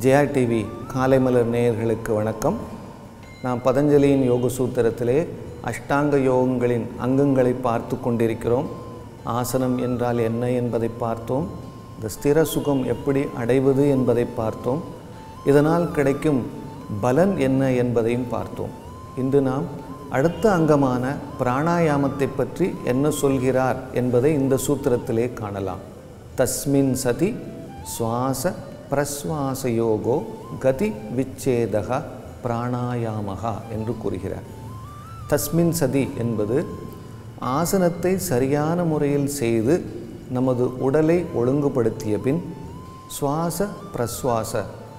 Jaya TV காலை மலர் நேயர்களுக்கு வணக்கம் நாம் பதஞ்சலியின் யோக சூத்திரத்திலே அஷ்டாங்க யோகங்களின் அங்கங்களை பார்த்து கொண்டிருக்கிறோம் ஆசனம் என்றால் என்ன என்பதை பார்த்தோம் இந்த ஸ்திர சுகம் எப்படி அடைவது என்பதை பார்த்தோம் இதனால் கிடைக்கும் பலன் என்ன என்பதையும் பார்த்தோம் இன்று நாம் அடுத்த அங்கமான பிராணாயாமத்தை பற்றி என்ன சொல்கிறார் என்பதை இந்த சூத்திரத்திலே காணலாம் தஸ்மின் சதி சுவாச பிரஸ்வாசயோகோ கதி விச்சேதக பிராணாயாமகா என்று கூறுகிறார் தஸ்மின் சதி என்பது ஆசனத்தை சரியான முறையில் செய்து நமது உடலை ஒழுங்குபடுத்திய பின் சுவாச பிரஸ்வாச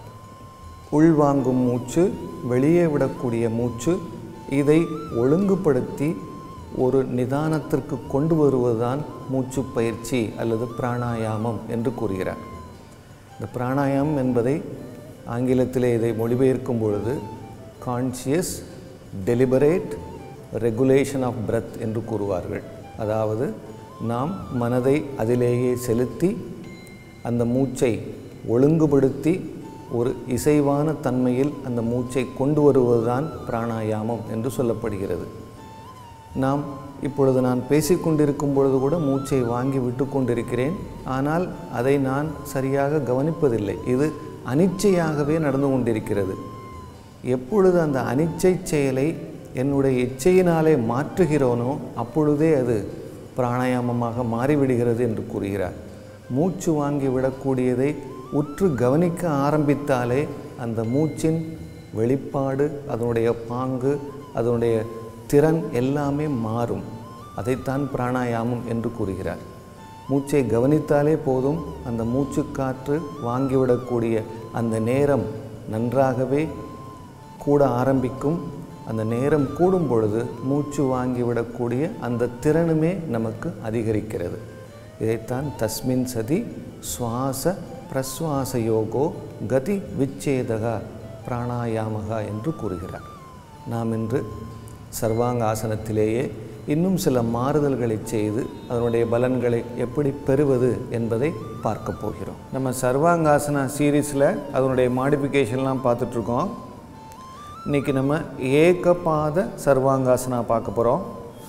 உள்வாங்கும் மூச்சு வெளியே விடக்கூடிய மூச்சு இதை ஒழுங்குபடுத்தி ஒரு நிதானத்திற்கு கொண்டு வருவதுதான் மூச்சு பயிற்சி அல்லது பிராணாயாமம் என்று கூறுகிறார் இந்த பிராணாயாமம் என்பதை ஆங்கிலத்திலே இதை மொழிபெயர்க்கும் பொழுது conscious deliberate regulation of breath என்று கூறுவார்கள் அதாவது நாம் மனதை அதிலேயே செலுத்தி அந்த மூச்சை ஒழுங்குபடுத்தி ஒரு இசைவான தன்மையில் அந்த மூச்சை கொண்டு வருவதுதான் பிராணாயாமம் என்று சொல்லப்படுகிறது நாம் இப்பொழுது நான் பேசிக்கொண்டிருக்கும் பொழுது கூட மூச்சை வாங்கி விட்டு கொண்டிருக்கிறேன் ஆனால் அதை நான் சரியாக கவனிப்பதில்லை இது அனிச்சையாகவே நடந்து கொண்டிருக்கிறது எப்பொழுது அந்த அனிச்சை செயலை என்னுடைய இச்சையினாலே மாற்றுகிறோனோ அப்பொழுதே அது பிராணாயாமமாக மாறிவிடுகிறது என்று கூறுகிறார் மூச்சு வாங்கி விடக்கூடியதை உற்று கவனிக்க ஆரம்பித்தாலே அந்த மூச்சின் வெளிப்பாடு அதனுடைய பாங்கு அதனுடைய திறன் எல்லாமே மாறும் அதைத்தான் பிராணாயாமம் என்று கூறுகிறார் மூச்சை கவனித்தாலே போதும் அந்த மூச்சு காற்று வாங்கிவிடக்கூடிய அந்த நேரம் நன்றாகவே கூட ஆரம்பிக்கும் அந்த நேரம் கூடும் பொழுது மூச்சு வாங்கிவிடக்கூடிய அந்த திறனுமே நமக்கு அதிகரிக்கிறது இதைத்தான் தஸ்மின் சதி சுவாச பிரஸ்வாச யோகோ கதி விச்சேதகா பிராணாயாமகா என்று கூறுகிறார் நாம் இன்று சர்வாங்க ஆசனத்திலேயே இன்னும் சில மாறுதல்களை செய்து அதனுடைய பலன்களை எப்படி பெறுவது என்பதை பார்க்க போகிறோம் நம்ம சர்வாங்காசனா சீரீஸில் அதனுடைய மாடிஃபிகேஷன்லாம் பார்த்துட்ருக்கோம் இன்றைக்கி நம்ம ஏகபாத சர்வாங்காசனா பார்க்க போகிறோம்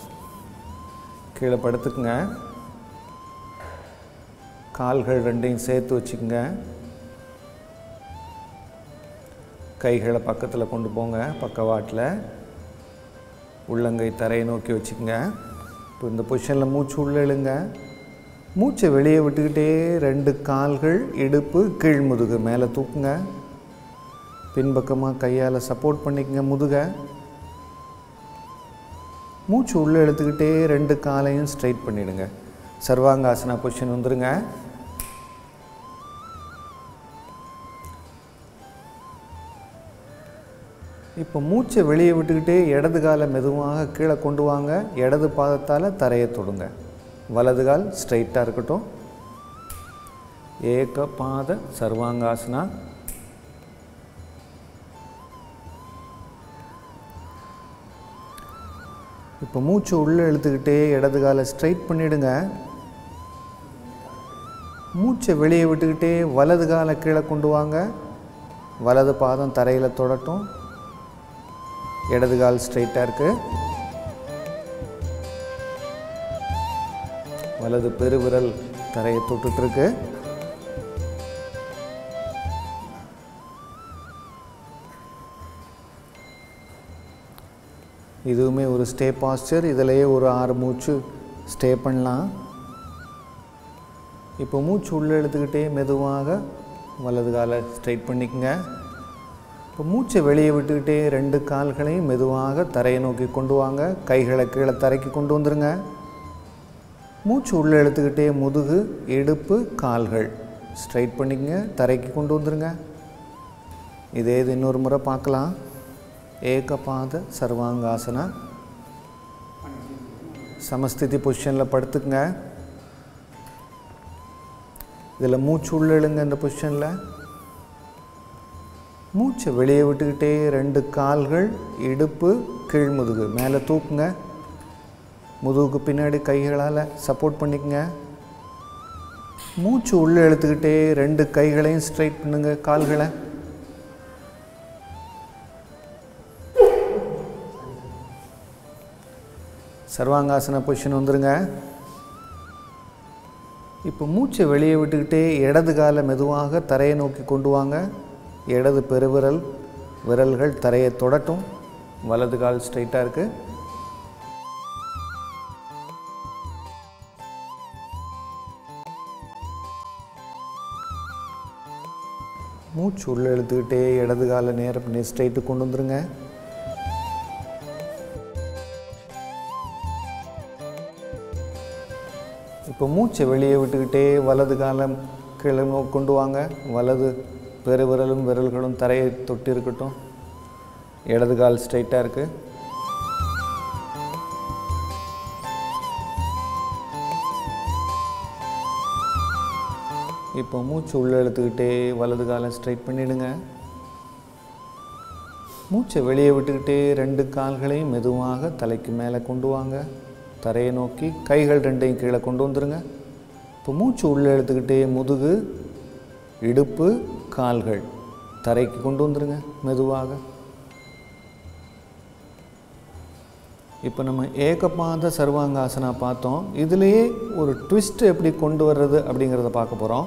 கீழே படுத்துக்குங்க கால்கள் ரெண்டையும் சேர்த்து வச்சுக்கோங்க கைகளை பக்கத்தில் கொண்டு போங்க பக்கவாட்டில் உள்ளங்கை தரையை நோக்கி வச்சுக்கோங்க இப்போ இந்த பொசிஷனில் மூச்சு உள்ளே இழுங்க மூச்சை வெளியே விட்டுக்கிட்டே ரெண்டு கால்கள் இடுப்பு கீழ் முதுகு மேலே தூக்குங்க பின்பக்கமாக கையால் சப்போர்ட் பண்ணிக்கங்க முதுக மூச்சு உள்ளே இழுத்துக்கிட்டே ரெண்டு காலையும் ஸ்ட்ரைட் பண்ணிவிடுங்க சர்வாங்காசனா பொசிஷன் வந்துருங்க இப்போ மூச்சை வெளியே விட்டுக்கிட்டே இடது காலை மெதுவாக கீழே கொண்டு வாங்க இடது பாதத்தால் தரையை தொடுங்க வலது கால் ஸ்ட்ரைட்டாக இருக்கட்டும் ஏக பாத சர்வாங்காசனா இப்போ மூச்சு உள்ளே இழுத்துக்கிட்டே இடது காலை ஸ்ட்ரைட் பண்ணிவிடுங்க மூச்சை வெளியே விட்டுக்கிட்டே வலது காலை கீழே கொண்டு வாங்க வலது பாதம் தரையில் தொடட்டும் இடது கால் ஸ்ட்ரைட்டாக இருக்கு வலது பெருவிரல் தரையை தொட்டுட்ருக்கு இதுவுமே ஒரு ஸ்டே பாஸ்டர் இதிலேயே ஒரு ஆறு மூச்சு ஸ்டே பண்ணலாம் இப்போ மூச்சு உள்ளே எடுத்துக்கிட்டே மெதுவாக வலது காலை ஸ்ட்ரைட் பண்ணிக்கங்க இப்போ மூச்சை வெளியே விட்டுக்கிட்டே ரெண்டு கால்களையும் மெதுவாக தரையை நோக்கி கொண்டு வாங்க கைகளை கீழே தரைக்கு கொண்டு வந்துருங்க மூச்சு உள்ளே எடுத்துக்கிட்டே முதுகு இடுப்பு கால்கள் ஸ்ட்ரைட் பண்ணிக்கங்க தரைக்கு கொண்டு வந்துருங்க இதே இது இன்னொரு முறை பார்க்கலாம் ஏகபாத சர்வாங்காசனா சமஸ்திதி பொசிஷனில் படுத்துக்குங்க இதில் மூச்சு உள்ளே இழுங்க இந்த பொசிஷனில் மூச்சை வெளியே விட்டுக்கிட்டே ரெண்டு கால்கள் இடுப்பு கீழ் முதுகு மேலே தூக்குங்க முதுகுக்கு பின்னாடி கைகளால் சப்போர்ட் பண்ணிக்கங்க மூச்சு உள்ளே இழுத்துக்கிட்டே ரெண்டு கைகளையும் ஸ்ட்ரைட் பண்ணுங்க கால்களை சர்வாங்காசன பொசிஷன் வந்துருங்க இப்போ மூச்சை வெளியே விட்டுக்கிட்டே இடது காலை மெதுவாக தரையை நோக்கி கொண்டு வாங்க இடது பெருவிரல் விரல்கள் தரையை தொடட்டும் வலது கால் ஸ்ட்ரைட்டாக இருக்குது மூச்சு உள்ளே இழுத்துக்கிட்டே இடது காலை நேரம் பண்ணி ஸ்ட்ரைட்டு கொண்டு வந்துருங்க இப்போ மூச்சை வெளியே விட்டுக்கிட்டே வலது காலம் கீழே நோக்கி கொண்டு வாங்க வலது பெருவிரலும் விரல்களும் தரையை தொட்டு இருக்கட்டும் இடது கால் ஸ்ட்ரைட்டாக இருக்குது இப்போ மூச்சு உள்ளே இழுத்துக்கிட்டே வலது காலை ஸ்ட்ரைட் பண்ணிவிடுங்க மூச்சை வெளியே விட்டுக்கிட்டே ரெண்டு கால்களையும் மெதுவாக தலைக்கு மேலே கொண்டு வாங்க தரையை நோக்கி கைகள் ரெண்டையும் கீழே கொண்டு வந்துருங்க இப்போ மூச்சு உள்ளே இழுத்துக்கிட்டே முதுகு இடுப்பு கால்கள் தரைக்கு கொண்டு வந்துருங்க மெதுவாக இப்போ நம்ம ஏகபாத சர்வாங்காசனா பார்த்தோம் இதுலேயே ஒரு ட்விஸ்ட் எப்படி கொண்டு வர்றது அப்படிங்கிறத பார்க்க போகிறோம்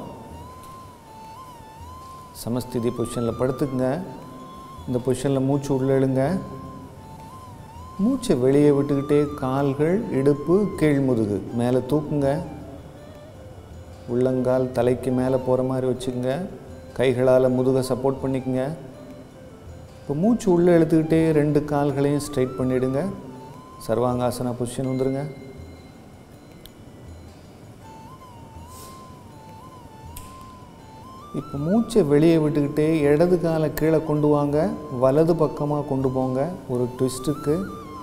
சமஸ்திதி பொசிஷனில் படுத்துக்குங்க இந்த பொசிஷனில் மூச்சு உள்ளே இழுங்க மூச்சை வெளியே விட்டுக்கிட்டே கால்கள் இடுப்பு கீழ் முதுகு மேலே தூக்குங்க உள்ளங்கால் தலைக்கு மேலே போகிற மாதிரி வச்சுக்கோங்க கைகளால் முதுகை சப்போர்ட் பண்ணிக்கோங்க இப்போ மூச்சு உள்ளே இழுத்துக்கிட்டே ரெண்டு கால்களையும் ஸ்ட்ரைட் பண்ணிவிடுங்க சர்வாங்காசனா பொசிஷன் வந்துருங்க இப்போ மூச்சை வெளியே விட்டுக்கிட்டே இடது காலை கீழே கொண்டு வாங்க வலது பக்கமாக கொண்டு போங்க ஒரு ட்விஸ்ட்டுக்கு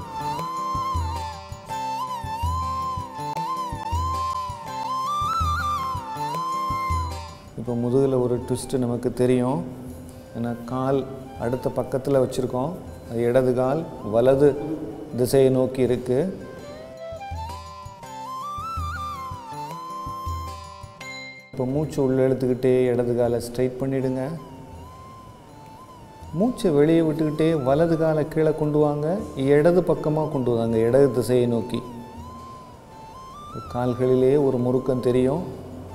இப்போ முதுகில் ஒரு ட்விஸ்ட்டு நமக்கு தெரியும் ஏன்னா கால் அடுத்த பக்கத்தில் வச்சுருக்கோம் அது இடது கால் வலது திசையை நோக்கி இருக்குது இப்போ மூச்சு உள்ளே இழுத்துக்கிட்டே இடது காலை ஸ்ட்ரைட் பண்ணிவிடுங்க மூச்சை வெளியே விட்டுக்கிட்டே வலது காலை கீழே கொண்டு வாங்க இடது பக்கமாக கொண்டு வாங்க இடது திசையை நோக்கி கால்களிலே ஒரு முறுக்கம் தெரியும்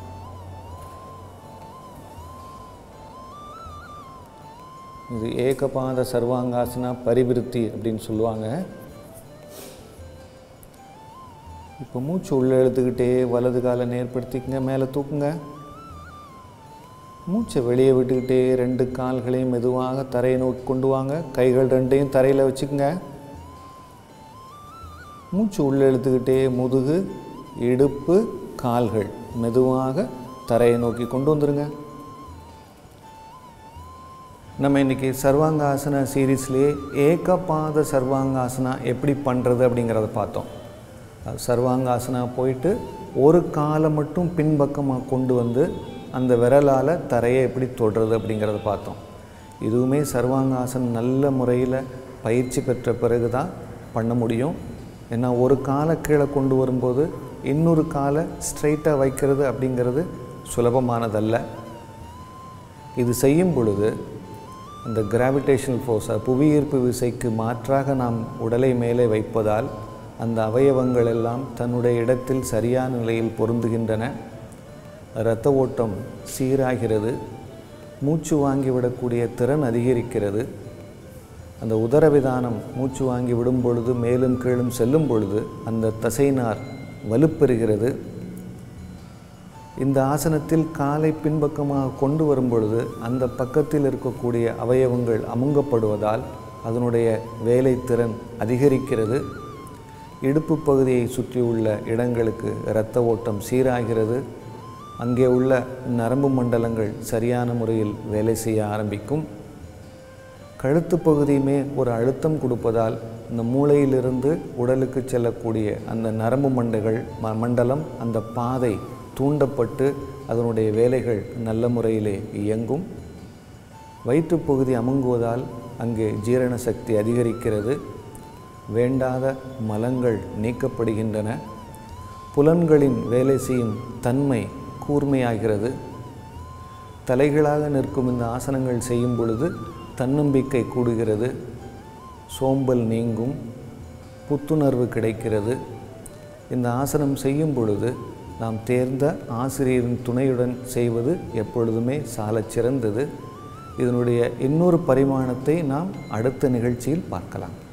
இது ஏகபாத சர்வாங்காசனா பரிவிருத்தி அப்படின்னு சொல்லுவாங்க இப்போ மூச்சு உள்ளே இழுத்துக்கிட்டே வலது காலை நேர்படுத்திக்கங்க மேலே தூக்குங்க மூச்சை வெளியே விட்டுக்கிட்டே ரெண்டு கால்களையும் மெதுவாக தரையை நோக்கி கொண்டு வாங்க கைகள் ரெண்டையும் தரையில் வச்சுக்கோங்க மூச்சு உள்ளே இழுத்துக்கிட்டே முதுகு இடுப்பு கால்கள் மெதுவாக தரையை நோக்கி கொண்டு வந்துருங்க நம்ம இன்றைக்கி சர்வாங்காசன சீரீஸ்லேயே ஏகபாத சர்வாங்காசனா எப்படி பண்ணுறது அப்படிங்கிறத பார்த்தோம் அது சர்வாங்காசனா போயிட்டு ஒரு காலை மட்டும் பின்பக்கமாக கொண்டு வந்து அந்த விரலால் தரையை எப்படி தொடுறது அப்படிங்கிறத பார்த்தோம் இதுவுமே சர்வாங்காசன் நல்ல முறையில் பயிற்சி பெற்ற பிறகு தான் பண்ண முடியும் ஏன்னா ஒரு காலை கீழே கொண்டு வரும்போது இன்னொரு காலை ஸ்ட்ரைட்டாக வைக்கிறது அப்படிங்கிறது சுலபமானதல்ல இது செய்யும் பொழுது அந்த கிராவிடேஷனல் ஃபோர்ஸ் புவியீர்ப்பு விசைக்கு மாற்றாக நாம் உடலை மேலே வைப்பதால் அந்த அவயவங்கள் எல்லாம் தன்னுடைய இடத்தில் சரியான நிலையில் பொருந்துகின்றன இரத்த ஓட்டம் சீராகிறது மூச்சு வாங்கிவிடக்கூடிய திறன் அதிகரிக்கிறது அந்த உதரவிதானம் மூச்சு வாங்கி விடும் பொழுது மேலும் கீழும் செல்லும் பொழுது அந்த தசைநார் வலுப்பெறுகிறது இந்த ஆசனத்தில் காலை பின்பக்கமாக கொண்டு வரும் பொழுது அந்த பக்கத்தில் இருக்கக்கூடிய அவயவங்கள் அமுங்கப்படுவதால் அதனுடைய வேலை திறன் அதிகரிக்கிறது இடுப்பு பகுதியை சுற்றியுள்ள இடங்களுக்கு இரத்த ஓட்டம் சீராகிறது அங்கே உள்ள நரம்பு மண்டலங்கள் சரியான முறையில் வேலை செய்ய ஆரம்பிக்கும் கழுத்து பகுதியுமே ஒரு அழுத்தம் கொடுப்பதால் இந்த மூளையிலிருந்து உடலுக்கு செல்லக்கூடிய அந்த நரம்பு மண்டகள் ம மண்டலம் அந்த பாதை தூண்டப்பட்டு அதனுடைய வேலைகள் நல்ல முறையிலே இயங்கும் வயிற்றுப்பகுதி அமுங்குவதால் அங்கே ஜீரண சக்தி அதிகரிக்கிறது வேண்டாத மலங்கள் நீக்கப்படுகின்றன புலன்களின் வேலை செய்யும் தன்மை கூர்மையாகிறது தலைகளாக நிற்கும் இந்த ஆசனங்கள் செய்யும் பொழுது தன்னம்பிக்கை கூடுகிறது சோம்பல் நீங்கும் புத்துணர்வு கிடைக்கிறது இந்த ஆசனம் செய்யும் பொழுது நாம் தேர்ந்த ஆசிரியரின் துணையுடன் செய்வது எப்பொழுதுமே சாலச் சிறந்தது இதனுடைய இன்னொரு பரிமாணத்தை நாம் அடுத்த நிகழ்ச்சியில் பார்க்கலாம்